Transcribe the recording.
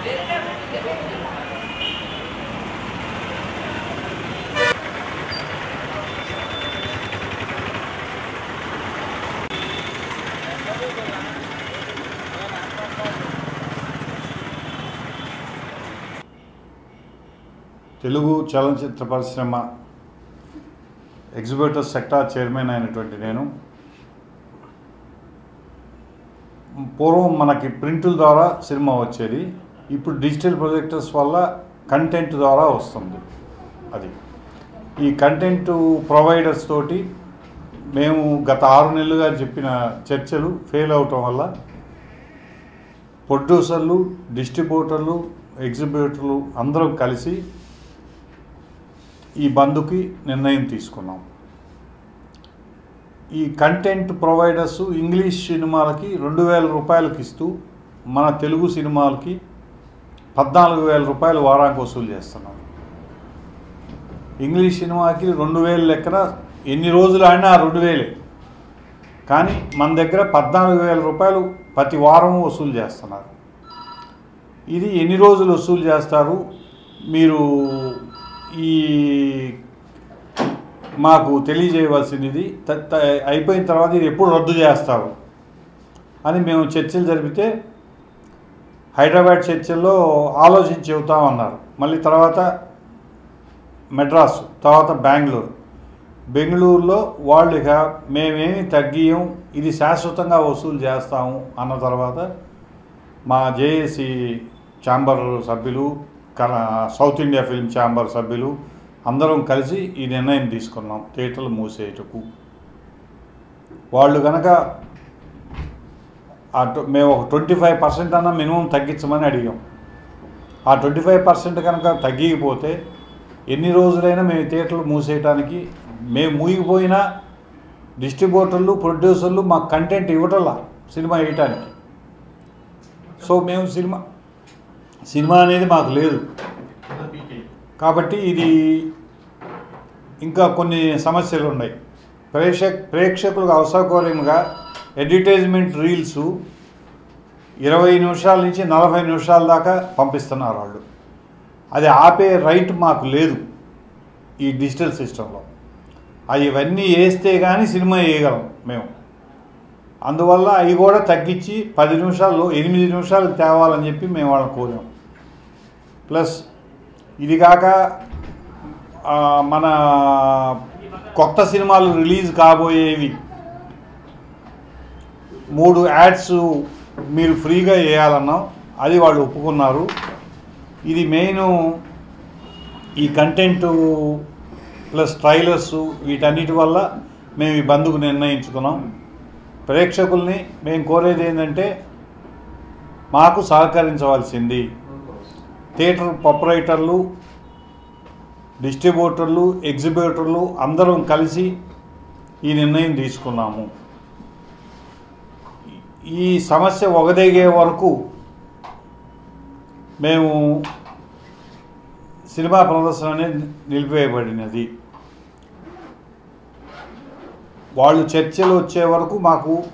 తెలుగు చలనచిత్ర పరిశ్రమ exhibitor sector chairman అయినటువంటి నేను పూర్వం మనకి ప్రింటుల ద్వారా సినిమా వచ్చేది ఇప్పుడు డిజిటల్ ప్రొజెక్టర్స్ వల్ల కంటెంట్ ద్వారా వస్తుంది అది ఈ కంటెంట్ ప్రొవైడర్స్ తోటి మేము గత ఆరు నెలలుగా చెప్పిన చర్చలు ఫెయిల్ అవటం వల్ల ప్రొడ్యూసర్లు డిస్ట్రిబ్యూటర్లు ఎగ్జిబ్యూటర్లు అందరం కలిసి ఈ బంద్కి నిర్ణయం తీసుకున్నాం ఈ కంటెంట్ ప్రొవైడర్స్ ఇంగ్లీష్ సినిమాలకి రెండు వేల రూపాయలకి ఇస్తూ మన తెలుగు సినిమాలకి పద్నాలుగు వేల రూపాయలు వారానికి వసూలు చేస్తున్నాం ఇంగ్లీష్ సినిమాకి రెండు వేలు లెక్కన ఎన్ని రోజులు ఆడినా ఆ రెండు వేలే కానీ మన దగ్గర పద్నాలుగు వేల రూపాయలు ప్రతి వారం వసూలు చేస్తున్నారు ఇది ఎన్ని రోజులు వసూలు చేస్తారు మీరు ఈ మాకు తెలియజేయవలసింది త- త- అయిపోయిన తర్వాత ఇది ఎప్పుడు రద్దు చేస్తారు అని మేము చర్చలు జరిపితే హైదరాబాద్ చర్చల్లో ఆలోచించి చెబుతామన్నారు మళ్ళీ తర్వాత మెడ్రాస్ తర్వాత బెంగళూరు బెంగళూరులో వాళ్ళు ఇక మేమేమి తగ్గియం ఇది శాశ్వతంగా వసూలు చేస్తాము అన్న తర్వాత మా జేఏసీ ఛాంబర్ సభ్యులు కన సౌత్ ఇండియా ఫిల్మ్ ఛాంబర్ సభ్యులు అందరం కలిసి ఈ నిర్ణయం తీసుకున్నాం థియేటర్లు మూసేయటకు వాళ్ళు కనుక ఆ ట- మేము ఒక ట్వంటీ ఫైవ్ పర్సెంట్ అన్న మినిమం తగ్గించమని అడిగాం ఆ ట్వంటీ ఫైవ్ పర్సెంట్ కనుక తగ్గిపోతే ఎన్ని రోజులైనా మేము థియేటర్లు మూసేయటానికి మేము మూగిపోయినా డిస్ట్రిబ్యూటర్లు ప్రొడ్యూసర్లు మాకు కంటెంట్ ఇవ్వటంలా సినిమా వేయటానికి సో మేము సినిమా సినిమా అనేది మాకు లేదు కాబట్టి ఇది ఇంకా కొన్ని సమస్యలు ఉన్నాయి ప్రేక్షక్ ప్రేక్షకులకు అసౌకర్యంగా అడ్వర్టైజ్మెంట్ రీల్స్ ఇరవై నిమిషాల నుంచి నలభై నిమిషాల దాకా పంపిస్తున్నారు వాళ్ళు అది ఆపే రైట్ మాకు లేదు ఈ డిజిటల్ సిస్టంలో అవి ఇవన్నీ వేస్తే కానీ సినిమా వేయగలం మేము అందువల్ల అవి కూడా తగ్గించి పది నిమిషాల్లో ఎనిమిది నిమిషాలు తేవాలని చెప్పి మేము వాళ్ళని కోరాం ప్లస్ ఇది కాక ఆ, మన కొత్త సినిమాలు రిలీజ్ కాబోయేవి మూడు యాడ్స్ మీరు ఫ్రీగా వేయాలన్నాం అది వాళ్ళు ఒప్పుకున్నారు ఇది మెయిన్ ఈ కంటెంట్ ప్లస్ ట్రైలర్స్ వీటన్నిటి వల్ల మేము ఈ బంద్కు నిర్ణయించుకున్నాం ప్రేక్షకుల్ని మేము కోరేది ఏంటంటే మాకు సహకరించవలసింది థియేటర్ ప్రొపరేటర్లు డిస్ట్రిబ్యూటర్లు ఎగ్జిబ్యూటర్లు అందరం కలిసి ఈ నిర్ణయం తీసుకున్నాము ఈ సమస్య ఒకదగే వరకు మేము సినిమా ప్రదర్శన అనేది నిలిపివేయబడినది వాళ్ళు చర్చలు వచ్చే వరకు మాకు